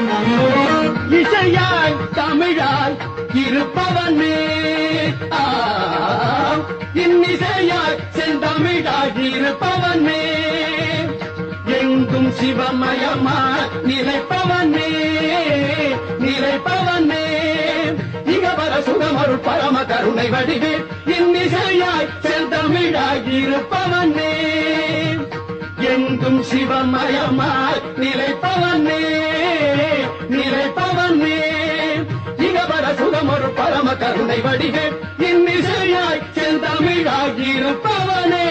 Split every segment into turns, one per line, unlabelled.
இசையாய் தமிழாய் இருப்பவனே ஆ, இன்னிசையாய் செந்தமிழாய் இருப்பவனே எங்கும் சிவமயமாய் நிலைப்பவனே நிலைப்பவனே இகவர சுகமருள் பரம கருணை வடிவே இன்னிசையாய் செந்தமிழாய் இருப்பவனே எங்கும் சிவமயமாய் நிலைப்பவனே நிலைப்பவனே இகவர சுகமொரு பரம கருணை வடிவே இன்னிசையாய் செந்தமிழாய் இருப்பவனே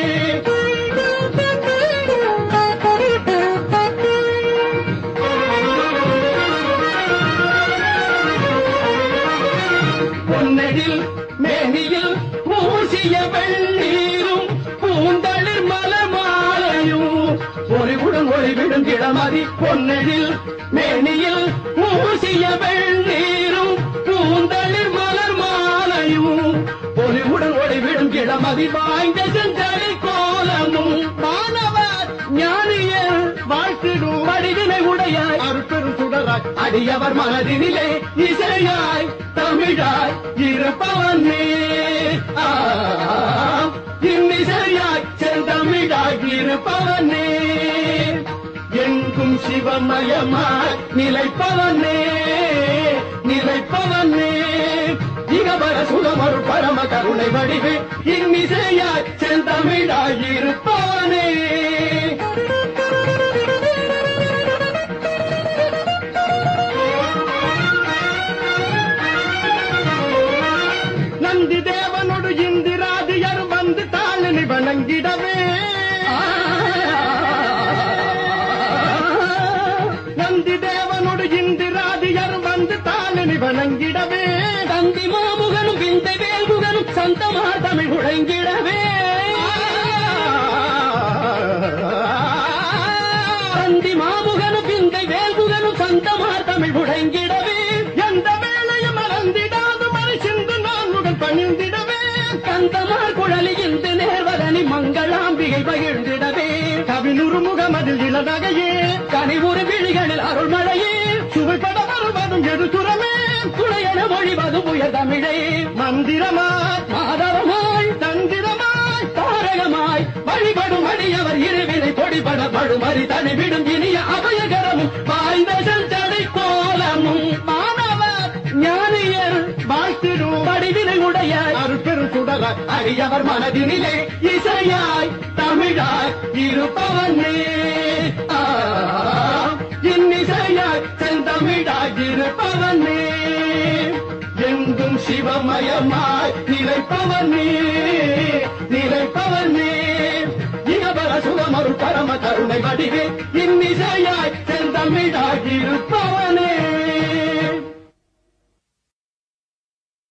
பொன்னடில் மேனியில் பூசிய வெள்ளீரும் பூந்தளிர் மலமாலையும் ஒளிவுடன் ஒளிவிடும் கிடமதி பொன்னடில் மேனியில் பூசிய வெள்ளீரும் பூந்தளிர் மலர் மாலையும் ஒளிவுடன் ஒளிவிடும் கிடமதி வாய்ந்த செஞ்சடி கோலமும் மாணவர் ஞானியர் வாழ்த்திடும் வடிவினை உடையாய் அருட்பெரும் சுடராய் அடியவர் மனதினிலே இசையாய் தமிழாய் இருப்பவனே ஆ, இன்னிசையாய் செந்தமிழாய் இருப்பவனே எங்கும் சிவமயமாய் நிலைப்பவனே நிலைப்பவனே இகவர சுகமரு பரம கருணை வடிவே இன்னிசையாய் செந்தமிழாய் இருப்பவனே நந்தி தேவனோடு இந்திராதியர் வந்து தாளினி வணங்கிடவே நந்தி தேவனோடு இந்திராதியர் வந்து தாளினி வணங்கிடவே தந்தி மாமுகனும் விந்தை வேல்முகனும் சந்தமா தமிழ் உழைங்கிடவே தந்தி மாமுகனும் விந்தை வேல்முகனும் சந்தமா தமிழ் உழைங்கிடவே எந்த வேலையும் மறந்திடாது மறை சிந்து நான் உடன் பணிந்திடவே கந்தமார் குழலி இந்த நேர்வதனி மங்களாம்பிகை பகிர்ந்திடவே கவினுறு முகமதில் இளநகையே கனிவுறு விழிகளில் அருள்மழையே சுவைப்பட வருவதும் எதுசுரமே துணையென மொழிவதும் உயர் தமிழே மந்திரமாய் மாதவமாய் தந்திரமாய் தாரகமாய் வழிபடும் அடியவர் இருவினை பொடிபட பழுமறி தனிவிடும் இனிய அபயகரமும் வாய்ந்த செஞ்சடை கோலமும் மாணவர் ஞானியர் வாழ்த்திடும் வடிவினை உடைய அருட்பெரும் சுடர அடியவர் மனதினிலே இசையாய் தமிழாய் இருப்பவனே ஆ, இன்னிசையாய் செந்தமிழாய் இருப்பவனே எங்கும் சிவமயமாய் நிலைப்பவனே நிலைப்பவனே இகபர சுகமரு பரம கருணை வடிவே இன்னிசையாய் செந்தமிழாய் இருப்பவனே